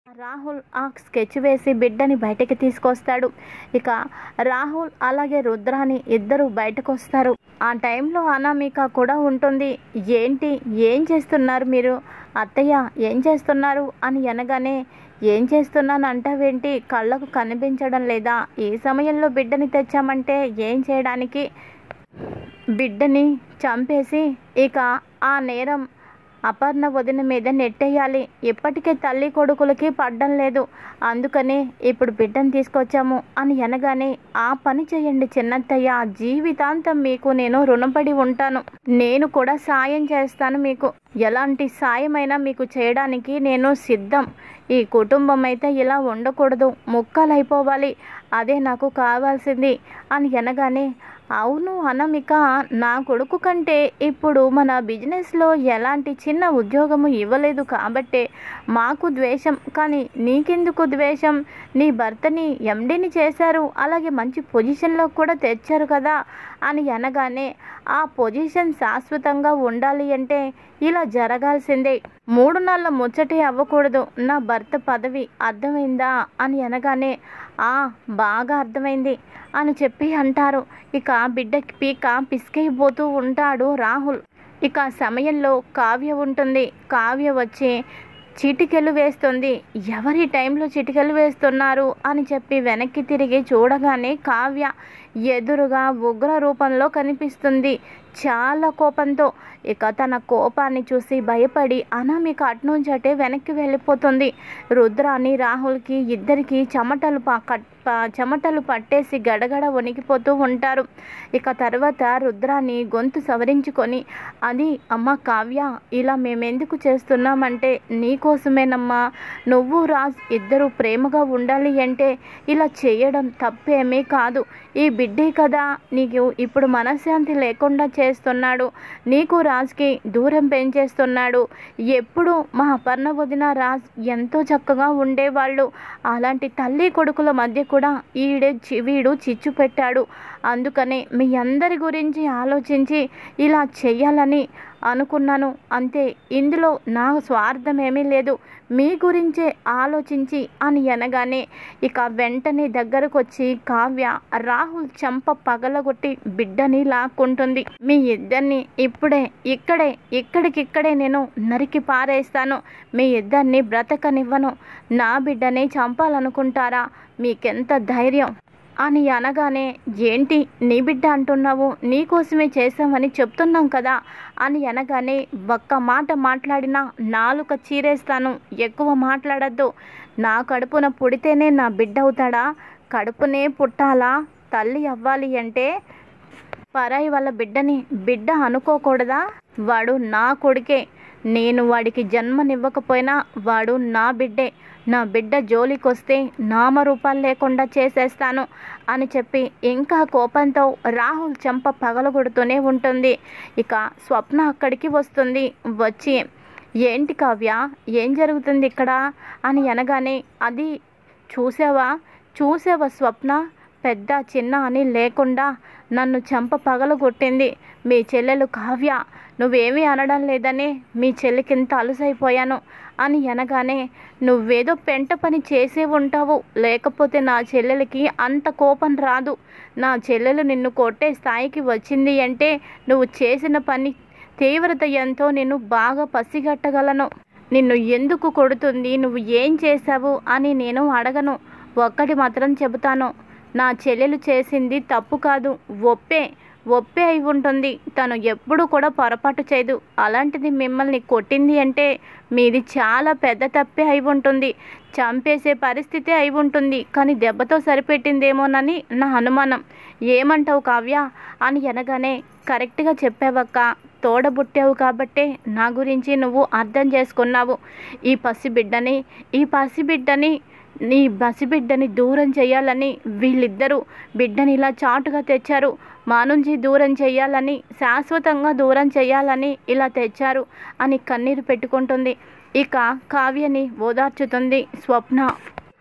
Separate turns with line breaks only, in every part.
రాహుల్ ఆ స్కెచ్ వేసి బిడ్డని బయటకి తీసుకొస్తాడు ఇక రాహుల్ అలాగే రుద్రాని ఇద్దరు బయటకు వస్తారు ఆ టైంలో అనామిక కూడా ఉంటుంది ఏంటి ఏం చేస్తున్నారు మీరు అత్తయ్య ఏం చేస్తున్నారు అని అనగానే ఏం చేస్తున్నాను అంటావేంటి కళ్ళకు కనిపించడం లేదా ఈ సమయంలో బిడ్డని తెచ్చామంటే ఏం చేయడానికి బిడ్డని చంపేసి ఇక ఆ నేరం అపర్ణ వదిన మీద నెట్టేయాలి ఇప్పటికే తల్లి కొడుకులకి పడ్డం లేదు అందుకనే ఇప్పుడు బిడ్డను తీసుకొచ్చాము అని అనగానే ఆ పని చేయండి చిన్నత్తయ్య జీవితాంతం మీకు నేను రుణపడి ఉంటాను నేను కూడా సాయం చేస్తాను మీకు ఎలాంటి సాయమైనా మీకు చేయడానికి నేను సిద్ధం ఈ కుటుంబం అయితే ఇలా ఉండకూడదు ముక్కలైపోవాలి అదే నాకు కావాల్సింది అని అనగానే అవును అనామిక నా కొడుకు కంటే ఇప్పుడు మన బిజినెస్లో ఎలాంటి చిన్న ఉద్యోగము ఇవ్వలేదు కాబట్టే మాకు ద్వేషం కానీ నీకెందుకు ద్వేషం నీ భర్తని ఎండిని చేశారు అలాగే మంచి పొజిషన్లో కూడా తెచ్చారు కదా అని అనగానే ఆ పొజిషన్ శాశ్వతంగా ఉండాలి అంటే ఇలా జరగాల్సిందే మూడు నెలల ముచ్చటే అవ్వకూడదు నా భర్త పదవి అర్థమైందా అని అనగానే ఆ బాగా అర్థమైంది అని చెప్పి అంటారు ఇక బిడ్డకి పీక పిసికైపోతూ ఉంటాడు రాహుల్ ఇక ఆ సమయంలో కావ్య ఉంటుంది కావ్య వచ్చి చిటికెలు వేస్తుంది ఎవరి టైంలో చిటికెలు వేస్తున్నారు అని చెప్పి వెనక్కి తిరిగి చూడగానే కావ్య ఎదురుగా ఉగ్ర రూపంలో కనిపిస్తుంది చాలా కోపంతో ఇక తన కోపాన్ని చూసి భయపడి అనామిక అట్నుంచి అటే వెనక్కి వెళ్ళిపోతుంది రుద్రాని రాహుల్కి ఇద్దరికి చెమటలు పా కట్ ప- చెమటలు పట్టేసి గడగడ వణికిపోతూ ఉంటారు ఇక తర్వాత రుద్రాని గొంతు సవరించుకొని అది అమ్మ కావ్య ఇలా మేమెందుకు చేస్తున్నామంటే నీకోసమేనమ్మా నువ్వు రాజ్ ఇద్దరు ప్రేమగా ఉండాలి అంటే ఇలా చేయడం తప్పేమీ కాదు ఈ బిడ్డే కదా నీకు ఇప్పుడు మనశ్శాంతి లేకుండా చేస్తున్నాడు నీకు రాజ్కి దూరం పెంచేస్తున్నాడు ఎప్పుడు మా అపర్ణ వదిన రాజ్ ఎంతో చక్కగా ఉండేవాళ్ళు అలాంటి తల్లి కొడుకుల మధ్య కూడా ఈడే చి- వీడు చిచ్చు పెట్టాడు అందుకనే మీ అందరి గురించి ఆలోచించి ఇలా చెయ్యాలని అనుకున్నాను అంతే ఇందులో నా స్వార్థం ఏమీ లేదు మీ గురించే ఆలోచించి అని అనగానే ఇక వెంటనే దగ్గరకు వచ్చి కావ్య రాహుల్ చెంప పగలగొట్టి బిడ్డని లాక్కుంటుంది మీ ఇద్దరిని ఇప్పుడే ఇక్కడే ఇక్కడికిక్కడే నేను నరికి పారేస్తాను మీ ఇద్దరిని బ్రతకనివ్వను నా బిడ్డని చంపాలనుకుంటారా మీకెంత ధైర్యం అని అనగానే ఏంటి నీ బిడ్డ అంటున్నావు నీకోసమే చేసామని చెప్తున్నాం కదా అని అనగానే ఒక్క మాట మాట్లాడినా నాలుక చీరేస్తాను ఎక్కువ మాట్లాడద్దు నా కడుపున పుడితేనే నా బిడ్డ అవుతాడా కడుపునే పుట్టాలా తల్లి అవ్వాలి అంటే పరాయి వాళ్ళ బిడ్డని బిడ్డ అనుకోకూడదా వాడు నా కొడుకే నేను వాడికి జన్మనివ్వకపోయినా వాడు నా బిడ్డే నా బిడ్డ జోలికొస్తే నామరూపాలు లేకుండా చేసేస్తాను అని చెప్పి ఇంకా కోపంతో రాహుల్ చెంప పగలగొడుతూనే ఉంటుంది ఇక స్వప్న అక్కడికి వస్తుంది వచ్చి ఏంటి కావ్య ఏం జరుగుతుంది ఇక్కడ అని అనగానే అది చూసావా చూసావా స్వప్న పెద్ద చిన్న అని లేకుండా నన్ను చెంప పగలగొట్టింది మీ చెల్లెలు కావ్య నువ్వేమీ అనడం లేదని మీ చెల్లికింత అలుసైపోయాను అని అనగానే నువ్వేదో పెంట పని చేసే ఉంటావు లేకపోతే నా చెల్లెలకి అంత కోపం రాదు నా చెల్లెలు నిన్ను కొట్టే స్థాయికి వచ్చింది అంటే నువ్వు చేసిన పని తీవ్రత ఎంతో నేను బాగా పసిగట్టగలను నిన్ను ఎందుకు కొడుతుంది నువ్వు ఏం చేశావు అని నేను అడగను ఒక్కటి మాత్రం చెబుతాను నా చెల్లెలు చేసింది తప్పు కాదు ఒప్పే ఒప్పే అయి ఉంటుంది తను ఎప్పుడు కూడా పొరపాటు చేయదు అలాంటిది మిమ్మల్ని కొట్టింది అంటే మీది చాలా పెద్ద తప్పే అయి ఉంటుంది చంపేసే పరిస్థితి అయి ఉంటుంది కానీ దెబ్బతో సరిపెట్టిందేమోనని నా అనుమానం ఏమంటావు కావ్య అని అనగానే కరెక్ట్గా చెప్పావక్క తోడబుట్టావు కాబట్టే నా గురించి నువ్వు అర్థం చేసుకున్నావు ఈ పసిబిడ్డని ఈ పసిబిడ్డని నీ పసిబిడ్డని దూరం చేయాలని వీళ్ళిద్దరూ బిడ్డని ఇలా చాటుగా తెచ్చారు మా నుంచి దూరం చేయాలని శాశ్వతంగా దూరం చేయాలని ఇలా తెచ్చారు అని కన్నీరు పెట్టుకుంటుంది ఇక కావ్యని ఓదార్చుతుంది స్వప్న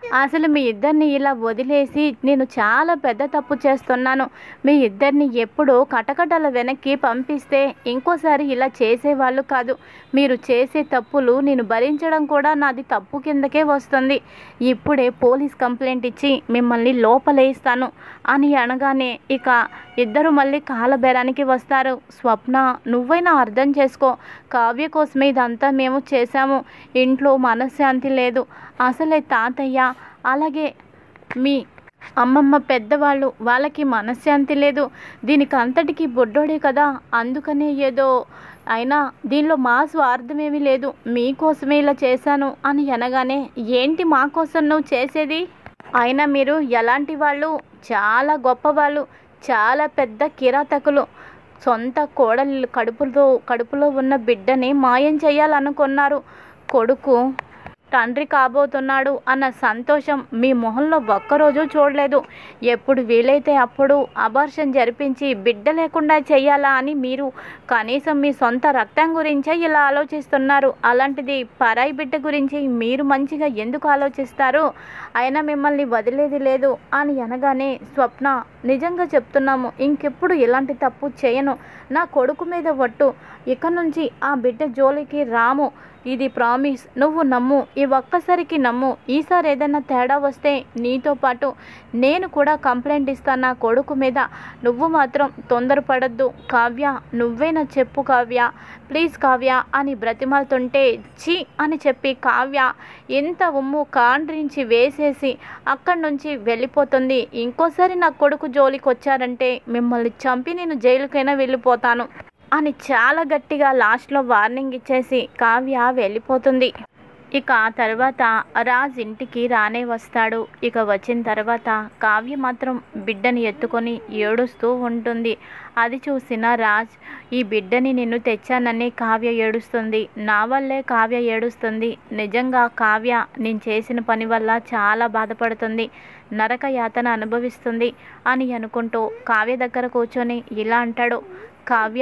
అసలు మీ ఇద్దరిని ఇలా వదిలేసి నేను చాలా పెద్ద తప్పు చేస్తున్నాను మీ ఇద్దరిని ఎప్పుడో కటకటల వెనక్కి పంపిస్తే ఇంకోసారి ఇలా చేసేవాళ్ళు కాదు మీరు చేసే తప్పులు నేను భరించడం కూడా నాది తప్పు కిందకే వస్తుంది ఇప్పుడే పోలీస్ కంప్లైంట్ ఇచ్చి మిమ్మల్ని లోపలేస్తాను అని అనగానే ఇక ఇద్దరు మళ్ళీ కాలబేరానికి వస్తారు స్వప్న నువ్వైనా అర్థం చేసుకో కావ్య కోసమే ఇదంతా మేము చేశాము ఇంట్లో మనశ్శాంతి లేదు అసలే తాతయ్య అలాగే మీ అమ్మమ్మ పెద్దవాళ్ళు వాళ్ళకి మనశ్శాంతి లేదు దీనికి అంతటికి బొడ్డోడే కదా అందుకనే ఏదో అయినా దీనిలో మా స్వార్థమేమీ లేదు మీకోసమే ఇలా చేశాను అని అనగానే ఏంటి మా కోసం నువ్వు చేసేది అయినా మీరు ఎలాంటి వాళ్ళు చాలా గొప్పవాళ్ళు చాలా పెద్ద కిరాతకులు సొంత కోడలు కడుపులో కడుపులో ఉన్న బిడ్డని మాయం చేయాలనుకున్నారు కొడుకు తండ్రి కాబోతున్నాడు అన్న సంతోషం మీ మొహంలో ఒక్కరోజు చూడలేదు ఎప్పుడు వీలైతే అప్పుడు అబార్షన్ జరిపించి బిడ్డ లేకుండా చేయాలా అని మీరు కనీసం మీ సొంత రక్తం గురించే ఇలా ఆలోచిస్తున్నారు అలాంటిది పరాయి బిడ్డ గురించి మీరు మంచిగా ఎందుకు ఆలోచిస్తారు అయినా మిమ్మల్ని వదిలేది లేదు అని అనగానే స్వప్న నిజంగా చెప్తున్నాము ఇంకెప్పుడు ఇలాంటి తప్పు చేయను నా కొడుకు మీద ఒట్టు ఇక నుంచి ఆ బిడ్డ జోలికి రాము ఇది ప్రామిస్ నువ్వు నమ్ము ఈ ఒక్కసారికి నమ్ము ఈసారి ఏదైనా తేడా వస్తే నీతో పాటు నేను కూడా కంప్లైంట్ ఇస్తాను నా కొడుకు మీద నువ్వు మాత్రం తొందరపడద్దు కావ్య నువ్వేనా చెప్పు కావ్య ప్లీజ్ కావ్య అని బ్రతిమాలుతుంటే ఛీ అని చెప్పి కావ్య ఎంత ఉమ్ము కాండ్రించి వేసేసి అక్కడి నుంచి వెళ్ళిపోతుంది ఇంకోసారి నా కొడుకు జోలికి వచ్చారంటే మిమ్మల్ని చంపి నేను జైలుకైనా వెళ్ళిపోతాను అని చాలా గట్టిగా లాస్ట్లో వార్నింగ్ ఇచ్చేసి కావ్య వెళ్ళిపోతుంది ఇక ఆ తర్వాత రాజ్ ఇంటికి రానే వస్తాడు ఇక వచ్చిన తర్వాత కావ్య మాత్రం బిడ్డని ఎత్తుకొని ఏడుస్తూ ఉంటుంది అది చూసిన రాజ్ ఈ బిడ్డని నిన్ను తెచ్చానని కావ్య ఏడుస్తుంది నా వల్లే కావ్య ఏడుస్తుంది నిజంగా కావ్య నేను చేసిన పని వల్ల చాలా బాధపడుతుంది నరక యాతన అనుభవిస్తుంది అని అనుకుంటూ కావ్య దగ్గర కూర్చొని ఇలా అంటాడు కావ్య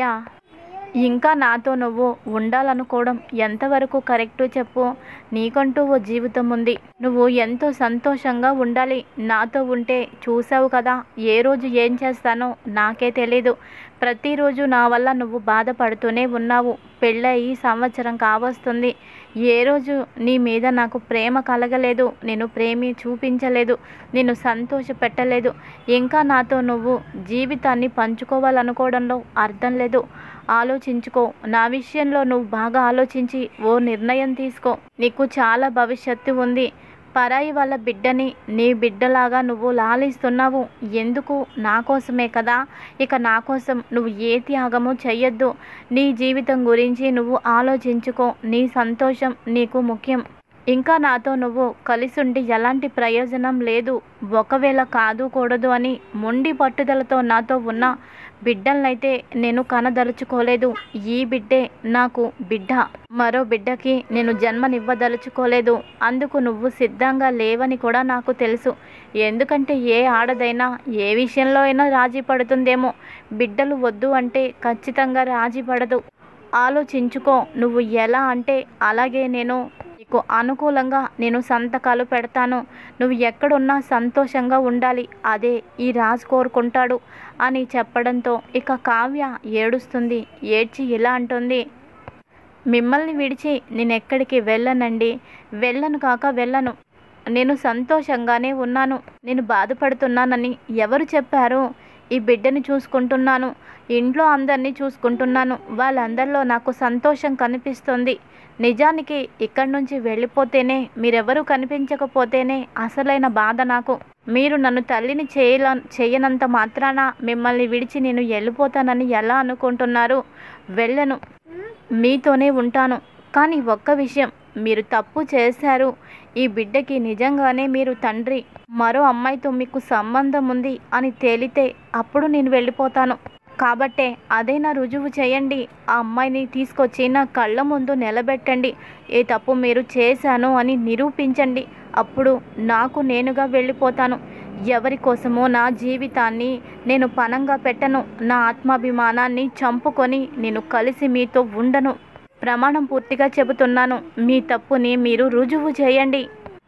ఇంకా నాతో నువ్వు ఉండాలనుకోవడం ఎంతవరకు కరెక్టు చెప్పు నీకంటూ ఓ జీవితం ఉంది నువ్వు ఎంతో సంతోషంగా ఉండాలి నాతో ఉంటే చూసావు కదా ఏ రోజు ఏం చేస్తానో నాకే తెలీదు ప్రతిరోజు నా వల్ల నువ్వు బాధపడుతూనే ఉన్నావు పెళ్ళయి సంవత్సరం కావస్తుంది ఏ రోజు నీ మీద నాకు ప్రేమ కలగలేదు నేను ప్రేమి చూపించలేదు నేను సంతోష పెట్టలేదు ఇంకా నాతో నువ్వు జీవితాన్ని పంచుకోవాలనుకోవడంలో అర్థం లేదు ఆలోచించుకో నా విషయంలో నువ్వు బాగా ఆలోచించి ఓ నిర్ణయం తీసుకో నీకు చాలా భవిష్యత్తు ఉంది పరాయి వాళ్ళ బిడ్డని నీ బిడ్డలాగా నువ్వు లాలిస్తున్నావు ఎందుకు నా కోసమే కదా ఇక నా కోసం నువ్వు ఏ త్యాగము చెయ్యొద్దు నీ జీవితం గురించి నువ్వు ఆలోచించుకో నీ సంతోషం నీకు ముఖ్యం ఇంకా నాతో నువ్వు కలిసుండి ఎలాంటి ప్రయోజనం లేదు ఒకవేళ కాదు కూడదు అని మొండి పట్టుదలతో నాతో ఉన్న బిడ్డలనైతే నేను కనదలుచుకోలేదు ఈ బిడ్డే నాకు బిడ్డ మరో బిడ్డకి నేను జన్మనివ్వదలుచుకోలేదు అందుకు నువ్వు సిద్ధంగా లేవని కూడా నాకు తెలుసు ఎందుకంటే ఏ ఆడదైనా ఏ విషయంలో అయినా రాజీ పడుతుందేమో బిడ్డలు వద్దు అంటే ఖచ్చితంగా రాజీ పడదు ఆలోచించుకో నువ్వు ఎలా అంటే అలాగే నేను నీకు అనుకూలంగా నేను సంతకాలు పెడతాను నువ్వు ఎక్కడున్నా సంతోషంగా ఉండాలి అదే ఈ రాజు కోరుకుంటాడు అని చెప్పడంతో ఇక కావ్య ఏడుస్తుంది ఏడ్చి ఇలా అంటుంది మిమ్మల్ని విడిచి నేను ఎక్కడికి వెళ్ళనండి వెళ్ళను కాక వెళ్ళను నేను సంతోషంగానే ఉన్నాను నేను బాధపడుతున్నానని ఎవరు చెప్పారు ఈ బిడ్డని చూసుకుంటున్నాను ఇంట్లో అందరినీ చూసుకుంటున్నాను వాళ్ళందరిలో నాకు సంతోషం కనిపిస్తుంది నిజానికి ఇక్కడి నుంచి వెళ్ళిపోతేనే మీరెవరూ కనిపించకపోతేనే అసలైన బాధ నాకు మీరు నన్ను తల్లిని చేయల చేయనంత మాత్రాన మిమ్మల్ని విడిచి నేను వెళ్ళిపోతానని ఎలా అనుకుంటున్నారు వెళ్ళను మీతోనే ఉంటాను కానీ ఒక్క విషయం మీరు తప్పు చేశారు ఈ బిడ్డకి నిజంగానే మీరు తండ్రి మరో అమ్మాయితో మీకు సంబంధం ఉంది అని తేలితే అప్పుడు నేను వెళ్ళిపోతాను కాబట్టే అదైనా రుజువు చేయండి ఆ అమ్మాయిని తీసుకొచ్చి నా కళ్ళ ముందు నిలబెట్టండి ఏ తప్పు మీరు చేశాను అని నిరూపించండి అప్పుడు నాకు నేనుగా వెళ్ళిపోతాను ఎవరి కోసమో నా జీవితాన్ని నేను పనంగా పెట్టను నా ఆత్మాభిమానాన్ని చంపుకొని నేను కలిసి మీతో ఉండను ప్రమాణం పూర్తిగా చెబుతున్నాను మీ తప్పుని మీరు రుజువు చేయండి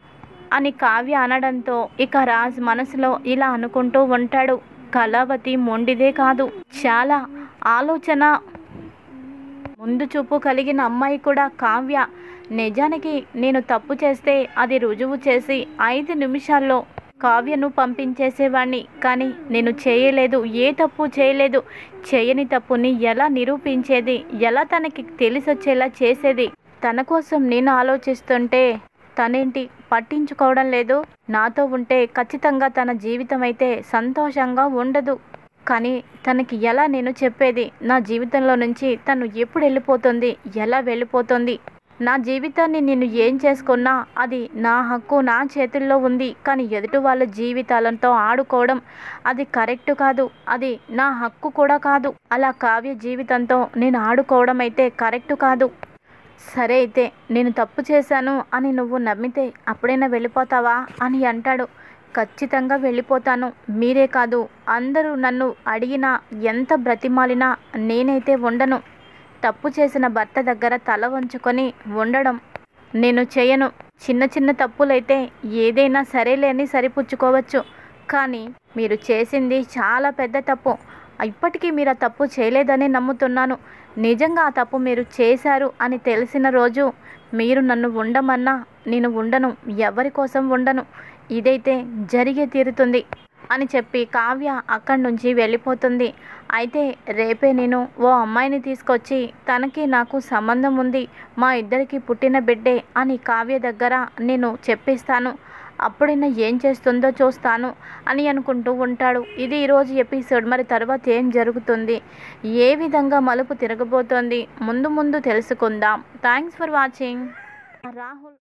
అని కావ్య అనడంతో ఇక రాజ్ మనసులో ఇలా అనుకుంటూ ఉంటాడు కళావతి మొండిదే కాదు చాలా ఆలోచన ముందు చూపు కలిగిన అమ్మాయి కూడా కావ్య నిజానికి నేను తప్పు చేస్తే అది రుజువు చేసి ఐదు నిమిషాల్లో కావ్యను పంపించేసేవాణ్ణి కానీ నేను చేయలేదు ఏ తప్పు చేయలేదు చేయని తప్పుని ఎలా నిరూపించేది ఎలా తనకి తెలిసొచ్చేలా చేసేది తన కోసం నేను ఆలోచిస్తుంటే తనేంటి పట్టించుకోవడం లేదు నాతో ఉంటే ఖచ్చితంగా తన జీవితం అయితే సంతోషంగా ఉండదు కానీ తనకి ఎలా నేను చెప్పేది నా జీవితంలో నుంచి తను ఎప్పుడు వెళ్ళిపోతుంది ఎలా వెళ్ళిపోతుంది నా జీవితాన్ని నేను ఏం చేసుకున్నా అది నా హక్కు నా చేతుల్లో ఉంది కానీ ఎదుటి వాళ్ళ జీవితాలతో ఆడుకోవడం అది కరెక్ట్ కాదు అది నా హక్కు కూడా కాదు అలా కావ్య జీవితంతో నేను ఆడుకోవడం అయితే కరెక్ట్ కాదు సరే అయితే నేను తప్పు చేశాను అని నువ్వు నమ్మితే అప్పుడైనా వెళ్ళిపోతావా అని అంటాడు ఖచ్చితంగా వెళ్ళిపోతాను మీరే కాదు అందరూ నన్ను అడిగినా ఎంత బ్రతిమాలినా నేనైతే ఉండను తప్పు చేసిన భర్త దగ్గర తల వంచుకొని ఉండడం నేను చేయను చిన్న చిన్న తప్పులైతే ఏదైనా సరేలేని సరిపుచ్చుకోవచ్చు కానీ మీరు చేసింది చాలా పెద్ద తప్పు ఇప్పటికీ మీరు ఆ తప్పు చేయలేదని నమ్ముతున్నాను నిజంగా ఆ తప్పు మీరు చేశారు అని తెలిసిన రోజు మీరు నన్ను ఉండమన్నా నేను ఉండను ఎవరి కోసం ఉండను ఇదైతే జరిగే తీరుతుంది అని చెప్పి కావ్య అక్కడి నుంచి వెళ్ళిపోతుంది అయితే రేపే నేను ఓ అమ్మాయిని తీసుకొచ్చి తనకి నాకు సంబంధం ఉంది మా ఇద్దరికి పుట్టిన బిడ్డే అని కావ్య దగ్గర నేను చెప్పిస్తాను అప్పుడైనా ఏం చేస్తుందో చూస్తాను అని అనుకుంటూ ఉంటాడు ఇది ఈరోజు ఎపిసోడ్ మరి తర్వాత ఏం జరుగుతుంది ఏ విధంగా మలుపు తిరగబోతోంది ముందు ముందు తెలుసుకుందాం థ్యాంక్స్ ఫర్ వాచింగ్ రాహుల్